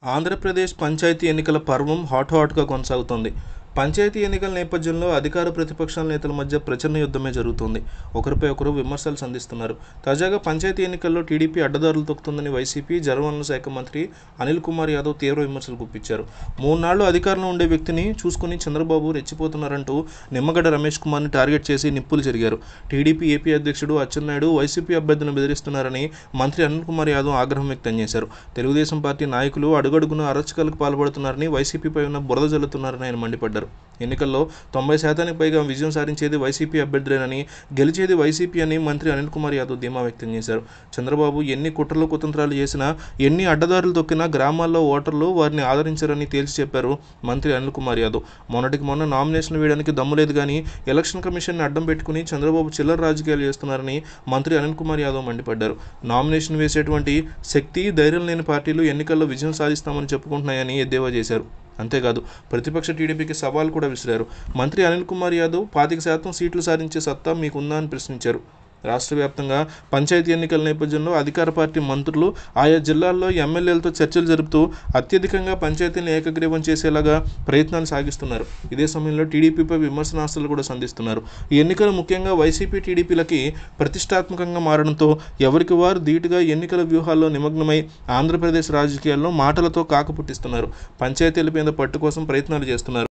ఆంధ్రప్రదేశ్ పంచాయతీ ఎన్నికల పర్వం హాట్ హాట్గా కొనసాగుతోంది పంచాయతీ ఎన్నికల నేపథ్యంలో అధికార ప్రతిపక్షాల నేతల మధ్య ప్రచన్న యుద్ధమే జరుగుతోంది ఒకరిపై ఒకరు విమర్శలు సంధిస్తున్నారు తాజాగా పంచాయతీ ఎన్నికల్లో టీడీపీ అడ్డదారులు తొక్కుతుందని వైసీపీ జలవనరుల శాఖ మంత్రి అనిల్ కుమార్ యాదవ్ తీవ్ర విమర్శలు గుప్పించారు మూడునాళ్లు అధికారంలో ఉండే వ్యక్తిని చూసుకుని చంద్రబాబు రెచ్చిపోతున్నారంటూ నిమ్మగడ్డ రమేష్ కుమార్ని టార్గెట్ చేసి నిప్పులు జరిగారు టీడీపీ ఏపీ అధ్యక్షుడు అచ్చెన్నాయుడు వైసీపీ అభ్యర్థిని బెదిరిస్తున్నారని మంత్రి అనిల్ కుమార్ యాదవ్ ఆగ్రహం వ్యక్తం చేశారు తెలుగుదేశం పార్టీ నాయకులు అడుగడుగున అరచకాలకు పాల్పడుతున్నారని వైసీపీపై ఉన్న బురద జల్లుతున్నారని ఆయన మండిపడ్డారు ఎన్నికల్లో తొంభై శాతానికి పైగా విజయం సాధించేది వైసీపీ అభ్యర్థులేనని గెలిచేది వైసీపీ అని మంత్రి అనిల్ కుమార్ యాదవ్ ధీమా వ్యక్తం చేశారు చంద్రబాబు ఎన్ని కుట్రలు కుతంత్రాలు చేసినా ఎన్ని అడ్డదారులు తొక్కినా గ్రామాల్లో ఓటర్లు వారిని ఆదరించారని తేల్చి చెప్పారు మంత్రి అనిల్ కుమార్ యాదవ్ మొన్నటికి మొన్న నామినేషన్ వేయడానికి దమ్ము లేదు కానీ ఎలక్షన్ కమిషన్ని అడ్డం పెట్టుకుని చంద్రబాబు చిల్లర రాజకీయాలు చేస్తున్నారని మంత్రి అనిల్ కుమార్ యాదవ్ మండిపడ్డారు నామినేషన్ వేసేటువంటి శక్తి ధైర్యం లేని పార్టీలు ఎన్నికల్లో విజయం సాధిస్తామని చెప్పుకుంటున్నాయని ఎద్దేవా చేశారు అంతేకాదు ప్రతిపక్ష టీడీపీకి సవాల్ కూడా విసిరారు మంత్రి అనిల్ కుమార్ యాదవ్ పాతిక శాతం సీట్లు సాధించే సత్తా మీకుందా అని ప్రశ్నించారు రాష్ట్ర వ్యాప్తంగా పంచాయతీ ఎన్నికల నేపథ్యంలో అధికార పార్టీ మంత్రులు ఆయా జిల్లాల్లో ఎమ్మెల్యేలతో చర్చలు జరుపుతూ అత్యధికంగా పంచాయతీలను ఏకగ్రీవం చేసేలాగా ప్రయత్నాలు సాగిస్తున్నారు ఇదే సమయంలో టీడీపీపై విమర్శనాస్తులు కూడా సంధిస్తున్నారు ఈ ఎన్నికలు ముఖ్యంగా వైసీపీ టీడీపీలకి ప్రతిష్టాత్మకంగా మారడంతో ఎవరికి వారు ధీటుగా ఎన్నికల వ్యూహాల్లో నిమగ్నమై ఆంధ్రప్రదేశ్ రాజకీయాల్లో మాటలతో కాకపుట్టిస్తున్నారు పంచాయతీల మీద పట్టు కోసం ప్రయత్నాలు చేస్తున్నారు